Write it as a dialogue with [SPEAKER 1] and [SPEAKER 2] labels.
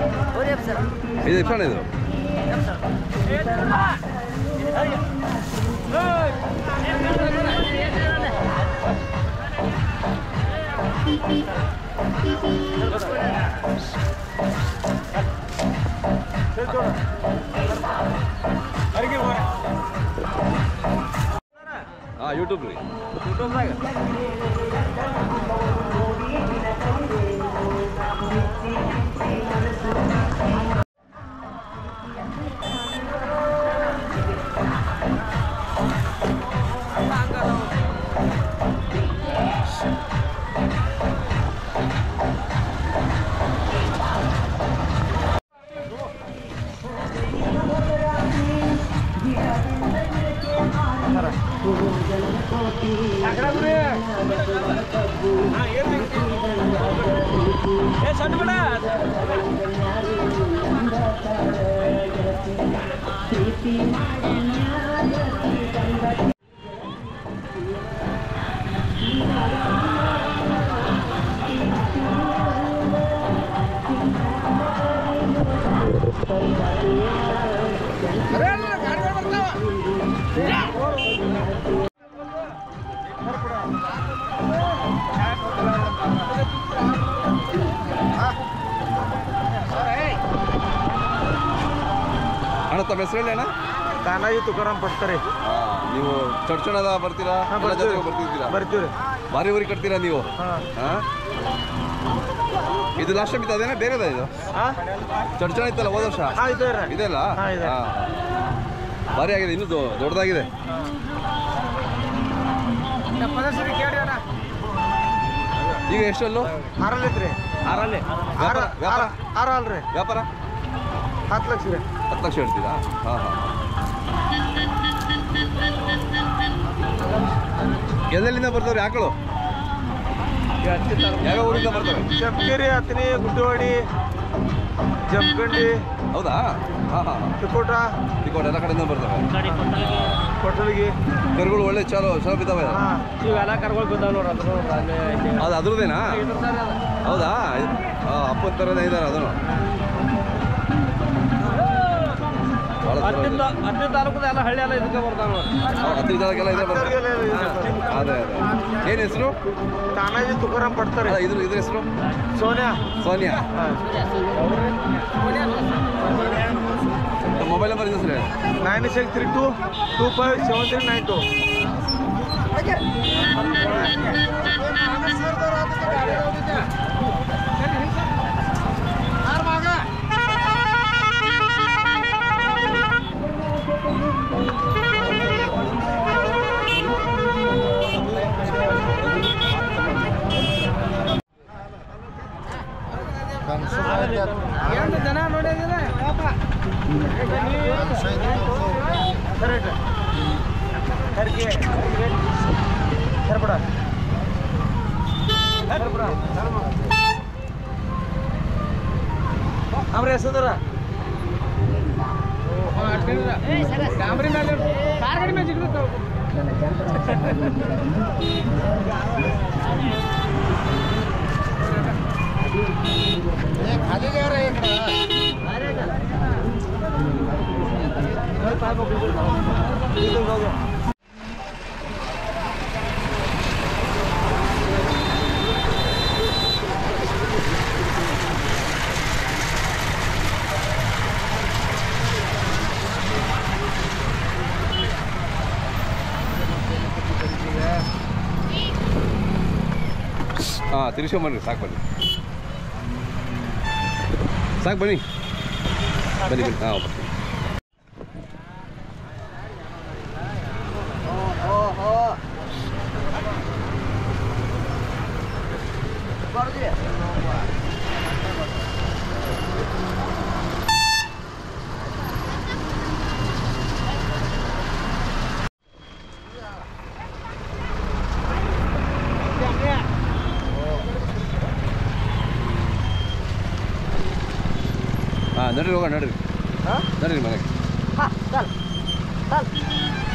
[SPEAKER 1] ಇದು ಎಷ್ಟು ಹಣ ಇದು ಹಾಂ ಯೂಟ್ಯೂಬ್ ರೀ ಅಣ್ಣ ತಮ್ಮ ಹೆಸರು ಹೇಳಿ ಅಣ್ಣ
[SPEAKER 2] ತಾನಾಗಿ ತುಕಾರಾಮ್ ಪಡ್ತಾರೆ
[SPEAKER 1] ಹಾಂ ನೀವು ಚಡ್ಚಣದ ಬರ್ತೀರಾ
[SPEAKER 2] ಹಾ,
[SPEAKER 1] ಎಲ್ಲ
[SPEAKER 2] ಬರ್ತೀವಿ.
[SPEAKER 1] ಜೊತೆಗೆ ಬರ್ತಿದ್ದೀರಾ
[SPEAKER 2] ಬರ್ತೀವಿ
[SPEAKER 1] ಭಾರಿ ಊರಿಗೆ ಕಟ್ತೀರಾ ನೀವು
[SPEAKER 2] ಹಾಂ
[SPEAKER 1] ಹಾಂ ಇದು ಲಾಸ್ಟ್ ಟೈಮ್ ಇತ್ತು ಅದೇನಾ ಬೇರೆದ ಇದು
[SPEAKER 2] ಹಾಂ
[SPEAKER 1] ಚಡ್ಚಣ ಇತ್ತಲ್ಲ ಹೋದ ವರ್ಷ
[SPEAKER 2] ಹಾಂ ಇದೆ ರೀ
[SPEAKER 1] ಇದೆಲ್ಲ
[SPEAKER 2] ಹಾ, ಇದೆ.
[SPEAKER 1] ಹಾಂ ಭಾರಿ ಆಗಿದೆ ಇನ್ನೂ ದೊ- ದೊಡ್ಡದಾಗಿದೆ ಈಗ ಎಷ್ಟಲ್ಲು
[SPEAKER 2] ಆರಲ್ಲಿ ಐತ್ರಿ
[SPEAKER 1] ಆರಲ್ಲಿ
[SPEAKER 2] ಆರ
[SPEAKER 1] ವ್ಯಾಪಾರ ವ್ಯಾಪಾರ
[SPEAKER 2] ಆರ ಅಲ್ರಿ
[SPEAKER 1] ವ್ಯಾಪಾರ
[SPEAKER 2] ಹತ್ತು ಲಕ್ಷ ರೀ
[SPEAKER 1] ಹತ್ತು ಲಕ್ಷ ಹೇಳ್ತೀರಾ ಹಾಂ ಹಾಂ ಎಲ್ಲೆಲ್ಲಿಂದ ಬರ್ತಾವ್ರಿ ಆಕಳು ಯಾವ ಊರಿಂದ ಬರ್ತವೆ
[SPEAKER 2] ಚಪ್ಕೇರಿ ಹತ್ತನಿ ಗುಡ್ಡವಾಡಿ ಜಮಖಂಡಿ
[SPEAKER 1] ಹೌದಾ ಹಾಂ ಹಾಂ
[SPEAKER 2] ತಿಕೋಟ
[SPEAKER 1] ತಿಕೋಟ ಎಲ್ಲ ಕಡೆಯಿಂದ ಬರ್ತವೆ
[SPEAKER 2] ಕೊಟ್ಟಲಿಗಿ
[SPEAKER 1] ಕರುಗಳು ಒಳ್ಳೆ ಚಲೋ ಚಲೋ ಬಿದ್ದಾವೆ
[SPEAKER 2] ಹಾಂ
[SPEAKER 3] ಇವೆಲ್ಲ ಕರ್ಕೊಂಡು ಬಿದ್ದಾವ ನೋಡ್ರಿ ಅದ್ರ ಅಲ್ಲಿ ಇಲ್ಲಿ
[SPEAKER 1] ಅದು ಅದ್ರದ್ದೇನಾ ಹೌದಾ ಹಾಂ ಅಪ್ಪನ ಥರನೇ ಇದ್ದಾರೆ ಅದನ್ನು ಭಾಳ ಚಲೋ ಇದೆ.
[SPEAKER 3] ಹತ್ತಿರ ಹತ್ತಿರ ತಾಲೂಕದ ಎಲ್ಲ ಹಳ್ಳಿ ಎಲ್ಲ ಇದಕ್ಕೆ ಬರ್ತಾವ ನೋಡ್ರಿ
[SPEAKER 1] ಹೌದು, ಹತ್ತು ಜನಕ್ಕೆಲ್ಲ ಇದೆ ಬರ್ತವೆ
[SPEAKER 2] ಹತ್ತರಿಗೆಲ್ಲ ಇದೆ
[SPEAKER 1] ಅದೇ ಅದೇ ಏನು ಹೆಸರು
[SPEAKER 2] ತಾನಾಜಿ ತುಕಾರಾಮ್ ಪಡ್ತಾರೆ
[SPEAKER 1] ಅಲ್ಲ, ಇದ್ರ ಇದ್ರ ಹೆಸರು
[SPEAKER 2] ಸೋನಿಯಾ
[SPEAKER 1] ಸೋನಿಯಾ
[SPEAKER 2] ಹಾಂ
[SPEAKER 1] ಮೊಬೈಲ್ ನಂಬರ್ ಇದೆ sir
[SPEAKER 2] nine six three two two five seven three nine two
[SPEAKER 3] ಎಷ್ಟು ಜನ ನೋಡಿದ್ರೆ
[SPEAKER 2] ಸರ್ಪಡ ಅವ್ರ ಹೆಸರ
[SPEAKER 3] ಕ್ಯಾಮ್ರಿ ಮೇಲೆ ಕಾರ್ ಗಾಡಿ ಮೇಲೆ ಸಿಗ್ಬೇಕು
[SPEAKER 1] ಹಾಂ ತಿರ್ಸ್ಕೊಂಬನ್ರಿ ಸಾಕು ಬನ್ನಿ ಸಾಕು ಬನ್ನಿ ಬನ್ನಿ ಬನ್ನಿ ಹಾಂ ಬರ್ತೀನಿ ಹಾಂ ನಡ್ರಿ ಹೋಗೋಣ ನಡ್ರಿ
[SPEAKER 2] ಹಾಂ
[SPEAKER 1] ನಡ್ರಿ ಮನೆಗೆ
[SPEAKER 2] ಹಾಂ ಚಲ್ ಚಲ್